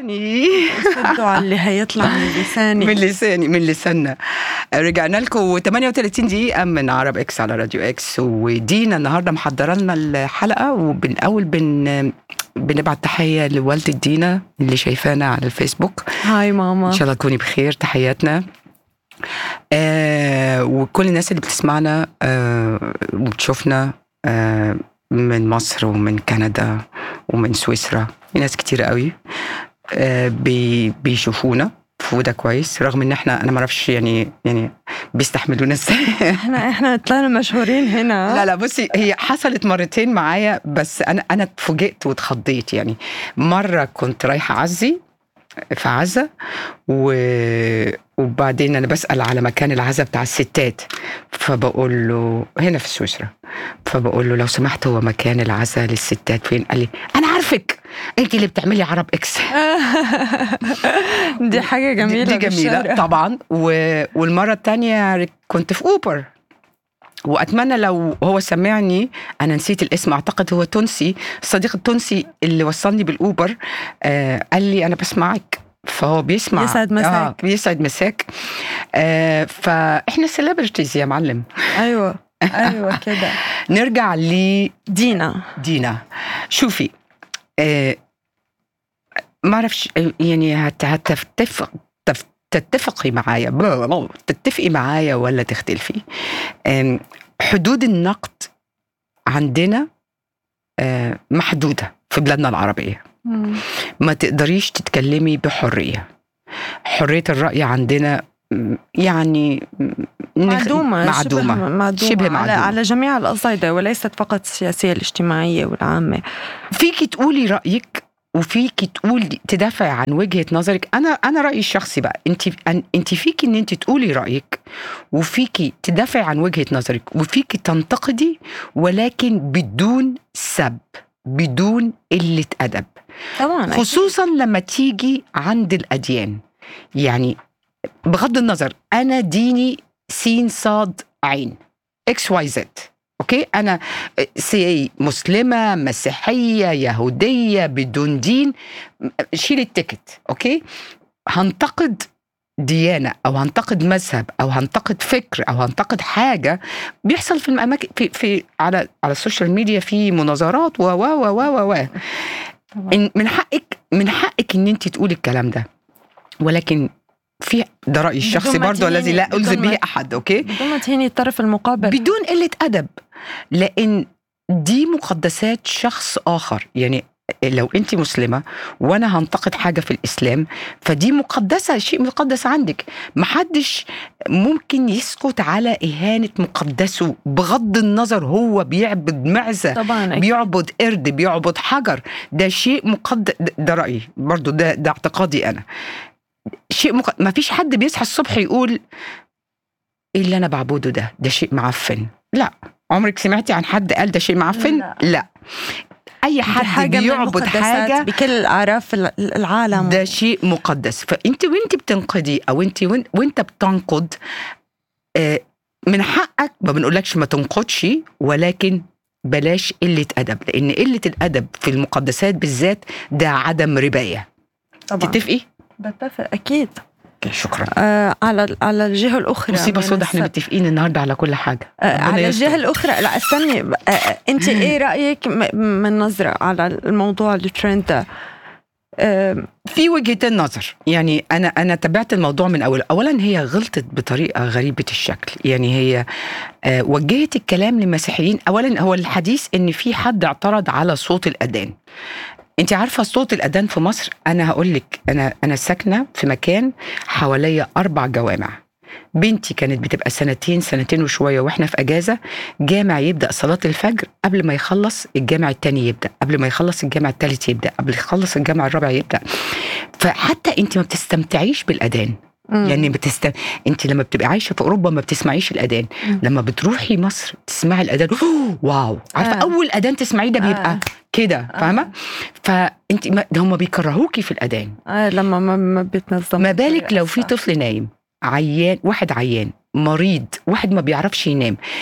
لساني سدوا على اللي هيطلع من لساني من لساني من لساننا رجعنا لكم 38 دقيقة من عرب اكس على راديو اكس ودينا النهارده محضرة لنا الحلقة وبالأول بن بنبعت تحية لوالدة دينا اللي شايفانا على الفيسبوك هاي ماما ان شاء الله تكوني بخير تحياتنا آه وكل الناس اللي بتسمعنا آه وبتشوفنا آه من مصر ومن كندا ومن سويسرا في ناس كتير قوي آه بي بيشوفونا وده كويس رغم ان احنا انا ما اعرفش يعني يعني بيستحملونا ازاي احنا احنا طلعنا مشهورين هنا لا لا بصي هي حصلت مرتين معايا بس انا انا اتفوجئت واتخضيت يعني مره كنت رايحه عزي في عزا و... وبعدين انا بسال على مكان العزا بتاع الستات فبقول له هنا في سويسرا فبقول له لو سمحت هو مكان العزا للستات فين قال لي انا عارفك انت اللي بتعملي عرب اكس دي حاجة جميلة دي, دي جميله بالشارع. طبعا و... والمره الثانيه كنت في اوبر واتمنى لو هو سمعني انا نسيت الاسم اعتقد هو تونسي الصديق التونسي اللي وصلني بالاوبر آه قال لي انا بسمعك فهو بيسمع يسعد مساك. آه بيسعد مساك آه فاحنا سيلبرتيز يا معلم ايوه ايوه كده نرجع لدينا دينا شوفي آه ما اعرفش آه، يعني هت- هتتفق تف- تتفقي معايا بلا- بلا- تتفقي معايا ولا تختلفي آم، حدود النقد عندنا آه، محدودة في بلادنا العربية مم. ما تقدريش تتكلمي بحرية حرية الرأي عندنا م، يعني م، نخ- معدومة معدومة شبه معدومة, شبه على, معدومة. على جميع الأصعدة وليست فقط السياسية الاجتماعية والعامة فيكي تقولي رايك وفيكي تقولي تدافعي عن وجهه نظرك انا انا رايي الشخصي بقى انت انت فيكي ان انت تقولي رايك وفيكي تدافعي عن وجهه نظرك وفيكي تنتقدي ولكن بدون سب بدون قله ادب طبعا خصوصا لما تيجي عند الاديان يعني بغض النظر انا ديني سين صاد عين اكس واي زد اوكي انا سي مسلمه مسيحيه يهوديه بدون دين شيل التيكت اوكي هنتقد ديانه او هنتقد مذهب او هنتقد فكر او هنتقد حاجه بيحصل في الاماكن في, في على على السوشيال ميديا في مناظرات و و و و و طبعاً. إن من حقك من حقك ان انت تقولي الكلام ده ولكن في ده رايي الشخصي ما برضو الذي لا تهيني- الزم بدون ما- به احد اوكي بدون ما تهيني الطرف المقابل بدون قله ادب لان دي مقدسات شخص اخر يعني لو انت مسلمه وانا هنتقد حاجه في الاسلام فدي مقدسه شيء مقدس عندك محدش ممكن يسكت على اهانه مقدسه بغض النظر هو بيعبد معزه طبعا أكيد. بيعبد قرد بيعبد حجر ده شيء مقدس ده رايي برضو ده ده اعتقادي انا شيء مق... ما فيش حد بيصحى الصبح يقول ايه اللي انا بعبده ده ده شيء معفن لا عمرك سمعتي عن حد قال ده شيء معفن لا. لا اي دي حد حاجة من بيعبد المقدسات حاجه بكل أعراف ال- العالم ده شيء مقدس فانت وانت بتنقدي او انت وين- وانت بتنقد آه، من حقك ما بنقولكش ما تنقدش ولكن بلاش قلة أدب لأن قلة الأدب في المقدسات بالذات ده عدم رباية طبعا تتفقي؟ بتفق أكيد شكرا آه على على الجهة الأخرى مصيبة من سودا احنا السب. متفقين النهارده على كل حاجة آه، ربنا على يستر. الجهة الأخرى لا استني آه، آه، أنت إيه رأيك م- من نظرة على الموضوع الترند ده؟ آه، في وجهتين نظر يعني انا انا تابعت الموضوع من اول اولا هي غلطت بطريقه غريبه الشكل يعني هي آه، وجهت الكلام للمسيحيين اولا هو الحديث ان في حد اعترض على صوت الاذان انت عارفه صوت الاذان في مصر انا هقول لك انا انا ساكنه في مكان حواليا اربع جوامع بنتي كانت بتبقى سنتين سنتين وشويه واحنا في اجازه جامع يبدا صلاه الفجر قبل ما يخلص الجامع التاني يبدا قبل ما يخلص الجامع التالت يبدا قبل ما يخلص الجامع الرابع يبدا فحتى انت ما بتستمتعيش بالاذان مم. يعني بتست... انت لما بتبقي عايشه في اوروبا ما بتسمعيش الاذان مم. لما بتروحي مصر تسمعي الاذان أوه، واو عارفه آه. آه. اول اذان تسمعيه ده بيبقى آه. آه. كده فاهمه فانت ما... ده هم بيكرهوكي في الاذان آه لما ما, ما بتنظم ما بالك لو في بطريقة طفل نايم عيان واحد عيان مريض واحد ما بيعرفش ينام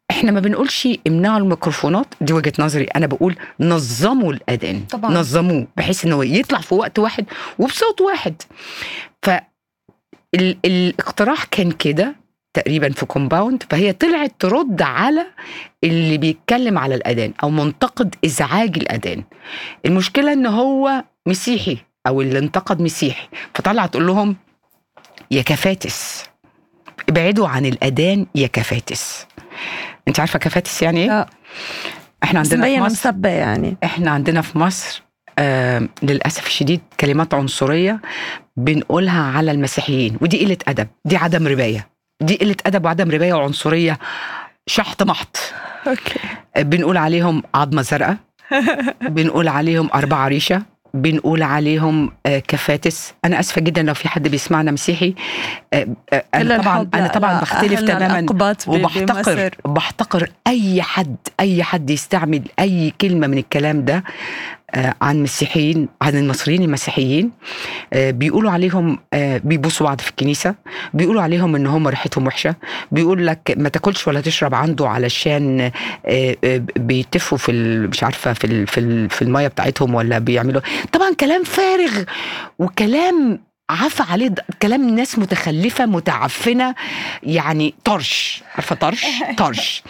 احنا ما بنقولش امنعوا الميكروفونات دي وجهه نظري انا بقول نظموا الاذان طبعاً. نظموه بحيث انه يطلع في وقت واحد وبصوت واحد ف ال- الاقتراح كان كده تقريبا في كومباوند فهي طلعت ترد على اللي بيتكلم على الاذان او منتقد ازعاج الاذان المشكله ان هو مسيحي او اللي انتقد مسيحي فطلع تقول لهم يا كفاتس ابعدوا عن الاذان يا كفاتس انت عارفه كفاتس يعني ايه لا. احنا بس عندنا في مبينة مصر مسبة يعني احنا عندنا في مصر آه للاسف الشديد كلمات عنصريه بنقولها على المسيحيين ودي قله ادب دي عدم ربايه دي قله ادب وعدم ربايه وعنصريه شحط محط اوكي آه، بنقول عليهم عظمه زرقاء بنقول عليهم اربعه ريشه بنقول عليهم آه، كفاتس انا اسفه جدا لو في حد بيسمعنا مسيحي آه، آه، كل انا طبعا الحب انا لا- طبعا لا بختلف أهلنا تماما الأقباط ب- وبحتقر بمصر. بحتقر اي حد اي حد يستعمل اي كلمه من الكلام ده آه، عن مسيحيين عن المصريين المسيحيين آه، بيقولوا عليهم آه، بيبوسوا بعض في الكنيسه بيقولوا عليهم ان هم ريحتهم وحشه بيقول لك ما تاكلش ولا تشرب عنده علشان آه، آه، بيتفوا في ال- مش عارفه في ال- في ال- في الميه بتاعتهم ولا بيعملوا طبعا كلام فارغ وكلام عفى عليه د- كلام ناس متخلفه متعفنه يعني طرش عارفه طرش طرش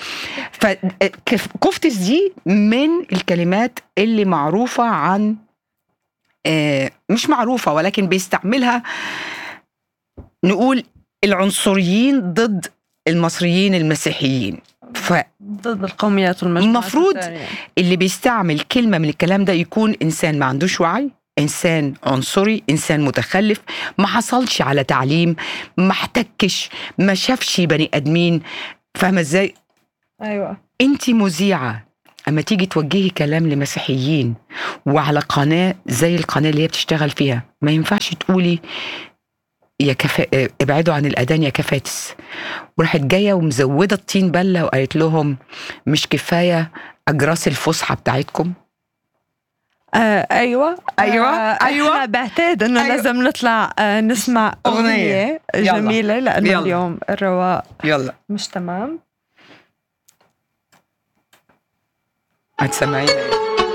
فكفتس دي من الكلمات اللي معروفه عن آه، مش معروفه ولكن بيستعملها نقول العنصريين ضد المصريين المسيحيين فاللي ضد القوميات والمجموعات المفروض الثانية. بيستعمل كلمه من الكلام ده يكون انسان ما عندوش وعي انسان عنصري انسان متخلف ما حصلش على تعليم ما احتكش ما شافش بني ادمين فاهمه ازاي ايوه انت مذيعه اما تيجي توجهي كلام لمسيحيين وعلى قناه زي القناه اللي هي بتشتغل فيها ما ينفعش تقولي يا كفا... اه، ابعدوا عن الاذان يا كفاتس وراحت جايه ومزوده الطين بله وقالت لهم مش كفايه اجراس الفسحه بتاعتكم آه ايوه أيوة، آه أيوة. احنا بعتقد انه أيوة. لازم نطلع آه نسمع أغنية. اغنيه يلا. جميله لانه يلا. اليوم الرواق يلا مش تمام هتسمعينا